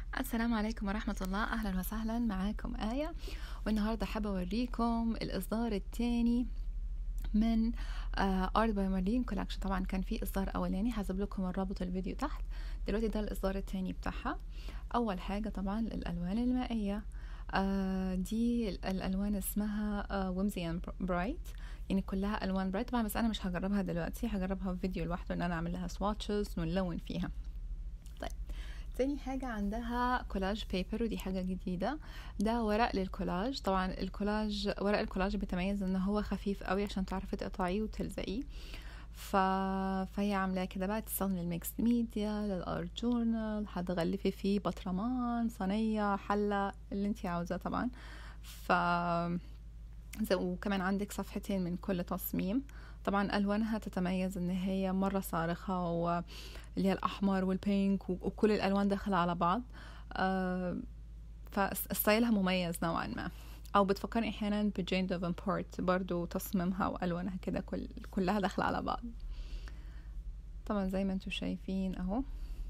السلام عليكم ورحمة الله أهلا وسهلا معاكم آية والنهاردة حابة أوريكم الإصدار الثاني من ارت باي مارلين كولكشن طبعا كان في اصدار اولاني هسيب لكم الرابط الفيديو تحت دلوقتي ده الاصدار الثاني بتاعها اول حاجه طبعا الالوان المائيه آه دي الالوان اسمها ويمزي اند برايت يعني كلها الوان برايت طبعا بس انا مش هجربها دلوقتي هجربها في فيديو لوحده ان انا اعمل لها سواتشز ونلون فيها طيب تاني حاجة عندها كولاج بيبر ودي حاجة جديدة ده ورق للكولاج طبعا الكولاج ورق الكولاج بيتميز ان هو خفيف قوي عشان تعرفي تقطعيه وتلزقيه ف... فهي عاملاه كده بقى تستخدم للميكس ميديا للارت جورنال هتغلفي فيه بطرمان صينية حلة اللي انتي عاوزاه طبعا ف وكمان عندك صفحتين من كل تصميم طبعا الوانها تتميز ان هي مره صارخه واللي هي الاحمر والبينك وكل الالوان داخله على بعض آه فستايلها مميز نوعا ما او بتفكرني احيانا بجين دافنبورت برضو تصميمها والوانها كده كل كلها داخله على بعض طبعا زي ما انتم شايفين اهو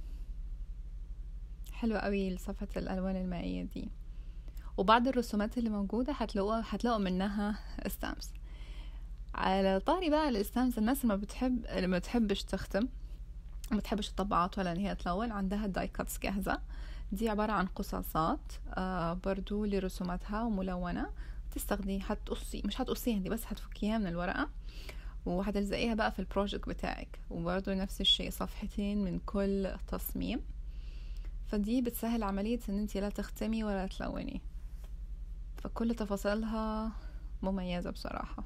حلوة قوي صفحة الالوان المائية دي وبعض الرسومات اللي موجودة هتلاقوا هتلاقوا منها ستامبس على طاري بقى الستامبس الناس اللي ما بتحب اللي ما بتحبش تختم ما بتحبش الطبعات ولا ان هي تلون عندها الداي كاتس جاهزة دي عبارة عن قصاصات آه برضو لرسوماتها وملونة تستخدمي هتقصي مش هتقصيها دي بس هتفكيها من الورقة وهتلزقيها بقى في البروجكت بتاعك وبرضو نفس الشيء صفحتين من كل تصميم فدي بتسهل عملية ان انتي لا تختمي ولا تلوني فكل تفاصيلها مميزة بصراحة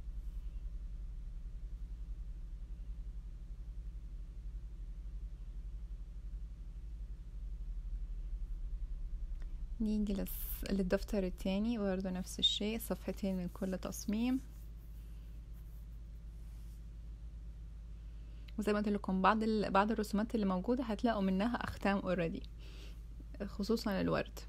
نيجي للدفتر التاني برضه نفس الشيء صفحتين من كل تصميم وزي ما قلت لكم بعض ال... بعض الرسومات اللي موجودة هتلاقوا منها أختام اوريدي خصوصا الورد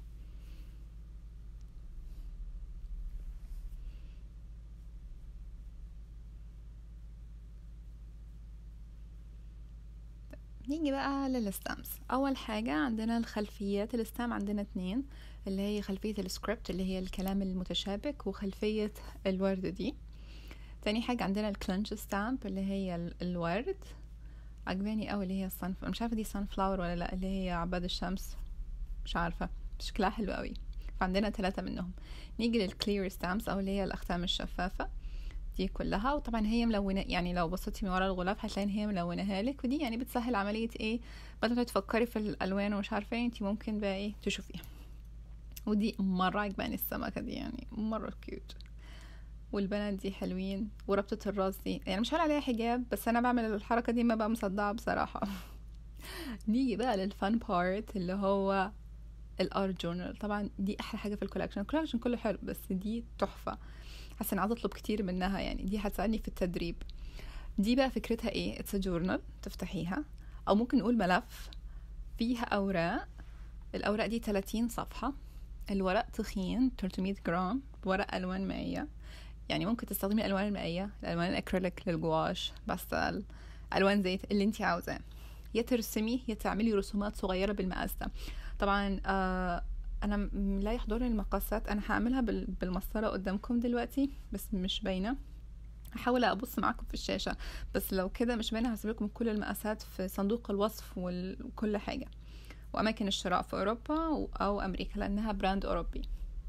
نيجي بقى للستامس اول حاجه عندنا الخلفيات الستام عندنا اتنين اللي هي خلفيه السكريبت اللي هي الكلام المتشابك وخلفيه الورد دي تاني حاجه عندنا الكلنش ستامب اللي هي الورد عجباني قوي اللي هي الصن مش عارفه دي صن فلاور ولا لا اللي هي عباد الشمس مش عارفه شكلها حلو قوي فعندنا ثلاثة منهم نيجي للكلير ستامبس او اللي هي الاختام الشفافه دي كلها وطبعا هي ملونه يعني لو بصيتي من ورا الغلاف هتلاقي ان هي ملونها لك ودي يعني بتسهل عمليه ايه بدل ما تفكري في الالوان ومش عارفه ايه انت ممكن بقى ايه تشوفيها ودي مره عجباني السمكه دي يعني مره كيوت والبنات دي حلوين وربطة الراس دي يعني مش هقول عليها حجاب بس انا بعمل الحركه دي ما بقى مصدعه بصراحه نيجي بقى للفان بارت اللي هو الارت جورنال طبعا دي احلى حاجه في الكولكشن الكولكشن كله حلو بس دي تحفه حاسه اني عايزه اطلب كتير منها يعني دي هتساعدني في التدريب دي بقى فكرتها ايه اتس جورنال تفتحيها او ممكن نقول ملف فيها اوراق الاوراق دي 30 صفحه الورق تخين 300 جرام ورق الوان مائيه يعني ممكن تستخدمي الالوان المائيه الالوان الاكريليك للجواش باستل الوان زيت اللي انت عاوزاه يا ترسمي يا تعملي رسومات صغيره بالمقاس ده طبعا آه انا لا يحضرني المقاسات انا هعملها بالمسطره قدامكم دلوقتي بس مش باينه هحاول ابص معاكم في الشاشه بس لو كده مش باينه هسيب لكم كل المقاسات في صندوق الوصف وكل حاجه واماكن الشراء في اوروبا او امريكا لانها براند اوروبي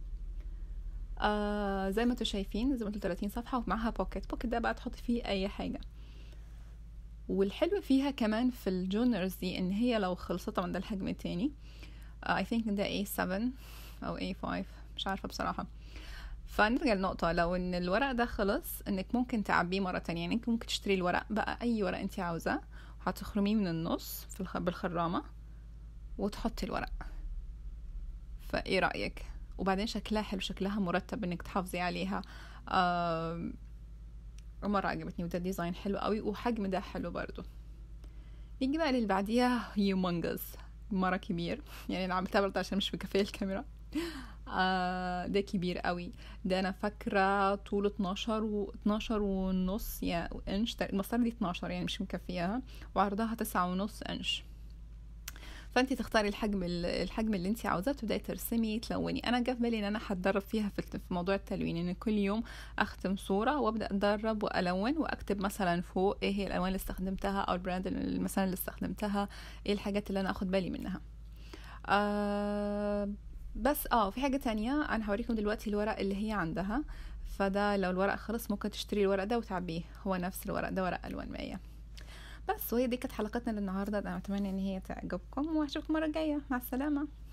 آه زي ما انتم شايفين زي ما قلت 30 صفحه ومعاها بوكيت بوكيت ده بقى تحطي فيه اي حاجه والحلو فيها كمان في الجونرز دي ان هي لو خلصت طبعا ده الحجم التاني اي ثينك ده A7 او A5 مش عارفه بصراحه فنرجع للنقطة لو ان الورق ده خلص انك ممكن تعبيه مرة تانية يعني انك ممكن تشتري الورق بقى اي ورق انت عاوزاه وهتخرميه من النص في الخ... بالخرامة وتحطي الورق فايه رأيك وبعدين شكلها حلو شكلها مرتب انك تحافظي عليها آه... مرة عجبتني وده ديزاين حلو قوي وحجم ده حلو برضو نيجي بقى للي بعديها هيومنجز مرة كبير يعني انا عملتها برضه عشان مش مكفيه الكاميرا آه ده كبير قوي ده انا فاكره طوله 12 و 12 ونص يا انش المسطره دي 12 يعني مش مكفياها وعرضها تسعة ونص انش فانت تختاري الحجم الحجم اللي انت عاوزاه تبداي ترسمي تلوني انا جه في بالي ان انا هتدرب فيها في موضوع التلوين ان كل يوم اختم صوره وابدا اتدرب والون واكتب مثلا فوق ايه هي الالوان اللي استخدمتها او البراند مثلا اللي استخدمتها ايه الحاجات اللي انا اخد بالي منها آه بس اه في حاجة تانية انا هوريكم دلوقتي الورق اللي هي عندها فده لو الورق خلص ممكن تشتري الورق ده وتعبيه هو نفس الورق ده ورق الوان مية بس وهي دي كانت حلقتنا للنهارده انا اتمنى ان هي تعجبكم واشوفكم المره الجايه مع السلامه